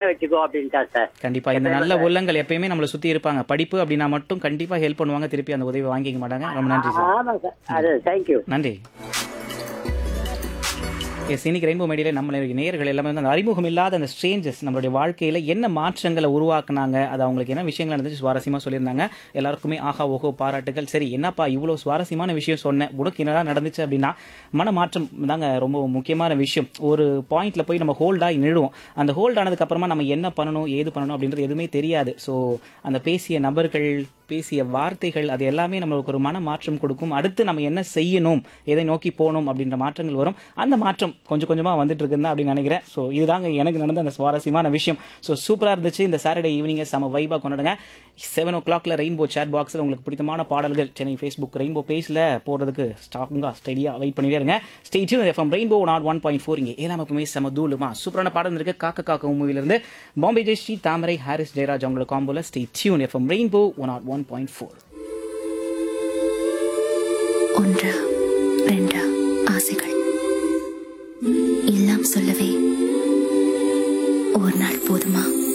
வச்சுக்கோ அப்படின்ட்டா சார் கண்டிப்பா இந்த நல்ல உள்ளங்கள் எப்பயுமே நம்மளை சுத்தி இருப்பாங்க படிப்பு அப்படின்னா மட்டும் கண்டிப்பா ஹெல்ப் பண்ணுவாங்க திருப்பி அந்த உதவி வாங்கிக்க மாட்டாங்க ரொம்ப நன்றி சார் ஆமா சார் அது தேங்க்யூ நன்றி எஸ் இன்னைக்கு ரெயின்போ மீடியாவில் நம்ம நேயர்கள் எல்லாமே வந்து அந்த அறிமுகம் இல்லாத அந்த ஸ்ட்ரேஞ்சஸ் நம்மளுடைய வாழ்க்கையில் என்ன மாற்றங்களை உருவாக்குனாங்க அது அவங்களுக்கு என்ன விஷயங்கள் நடந்துச்சு சுவாரஸ்யமாக சொல்லியிருந்தாங்க எல்லாருக்குமே ஆஹா ஓஹோ பாராட்டுகள் சரி என்னப்பா இவ்வளோ சுவாரஸ்யமான விஷயம் சொன்னேன் உனக்கு என்னடா நடந்துச்சு அப்படின்னா மன மாற்றம் தாங்க ரொம்ப முக்கியமான விஷயம் ஒரு பாயிண்ட்ல போய் நம்ம ஹோல்டாகி நிழுவோம் அந்த ஹோல்ட் ஆனதுக்கு அப்புறமா நம்ம என்ன பண்ணணும் ஏது பண்ணணும் அப்படின்றது எதுவுமே தெரியாது ஸோ அந்த பேசிய நபர்கள் பேசிய வார்த்தைகள் அது எல்லாமே நம்மளுக்கு ஒரு மன மாற்றம் கொடுக்கும் அடுத்து நம்ம என்ன செய்யணும் எதை நோக்கி போகணும் அப்படின்ற மாற்றங்கள் வரும் அந்த மாற்றம் கொஞ்சம் கொஞ்சமாக வந்துட்டு இருக்குன்னு தான் அப்படின்னு நினைக்கிறேன் ஸோ இதுதாங்க எனக்கு நடந்த அந்த சுவாரஸ்யமான விஷயம் ஸோ சூப்பராக இருந்துச்சு இந்த சாட்டர்டே ஈவினிங்கை செம வைபாக கொண்டாடுங்க செவன் ஓ கிளாக்ல ரெயின்போ சேட் பாக்ஸில் உங்களுக்கு பிடித்தமான பாடல்கள் சென்னை ஃபேஸ்புக் ரெயின்போ பேஜில் போடுறதுக்கு ஸ்டாக்குங்க ஸ்டடியாக வெயிட் பண்ணிட்டே இருங்க stay tune FM rainbow nought one point four இங்கே ஏழாம் எப்பவுமே செம தூளுமா சூப்பரான பாடல் இருக்கு காக்க காக்க மூவிலிருந்து பாம்பே ஜெயஸ்ரீ தாமரை ஹாரிஸ் ஜெயராஜ் அவங்களோட காம்போல stay tune FM rainbow one nought one point four ஒன்று ரெண்டு ஆசைகள் எல்லாம் சொல்லவே ஒரு நாள் போதுமா